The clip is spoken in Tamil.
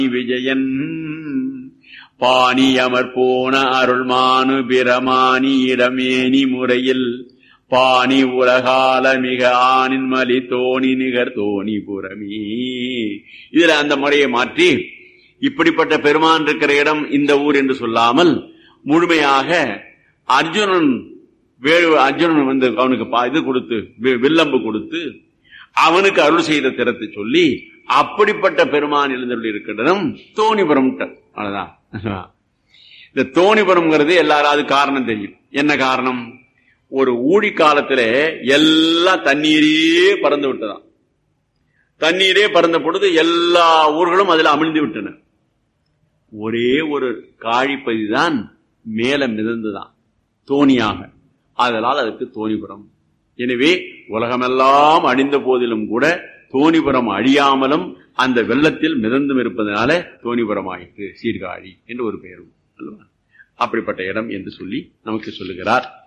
விஜயன் பாணி அமர் போன அருள்மானு பிரமாணி இடமேனி முறையில் பாணி உலகால மிக ஆனின் மலி தோணி நிகர் தோணி புறமீ இதுல அந்த முறையை மாற்றி இப்படிப்பட்ட பெருமான் இருக்கிற இடம் இந்த ஊர் என்று சொல்லாமல் முழுமையாக அர்ஜுனன் வேறு அர்ஜுனன் வந்து அவனுக்கு பா- இது கொடுத்து வி- வில்லம்பு கொடுத்து அவனுக்கு அருள் செய்த திறத்தை சொல்லி அப்படிப்பட்ட பெருமான் எழுந்தருள் இருக்கிற இடம் தோணிபுரம் அவ்வளவுதான் இந்த தோணிபுரம்ங்கிறது எல்லாரும் அது காரணம் தெரியும் என்ன காரணம் ஒரு ஊழி காலத்துல எல்லாம் தண்ணீரே பறந்து விட்டதாம் தண்ணீரே பறந்த பொழுது எல்லா ஊர்களும் அதில் அமிழ்ந்து விட்டன ஒரே ஒரு காழிப்பதி தான் மேல மிதந்துதான் தோணியாக அதனால் அதுக்கு தோணிபுரம் எனவே உலகமெல்லாம் அழிந்த போதிலும் கூட தோணிபுரம் அழியாமலும் அந்த வெள்ளத்தில் மிதந்தும் இருப்பதனால தோணிபுரம் ஆயிற்று சீர்காழி என்று ஒரு பெயரும் அல்லவா அப்படிப்பட்ட இடம் என்று சொல்லி நமக்கு சொல்லுகிறார்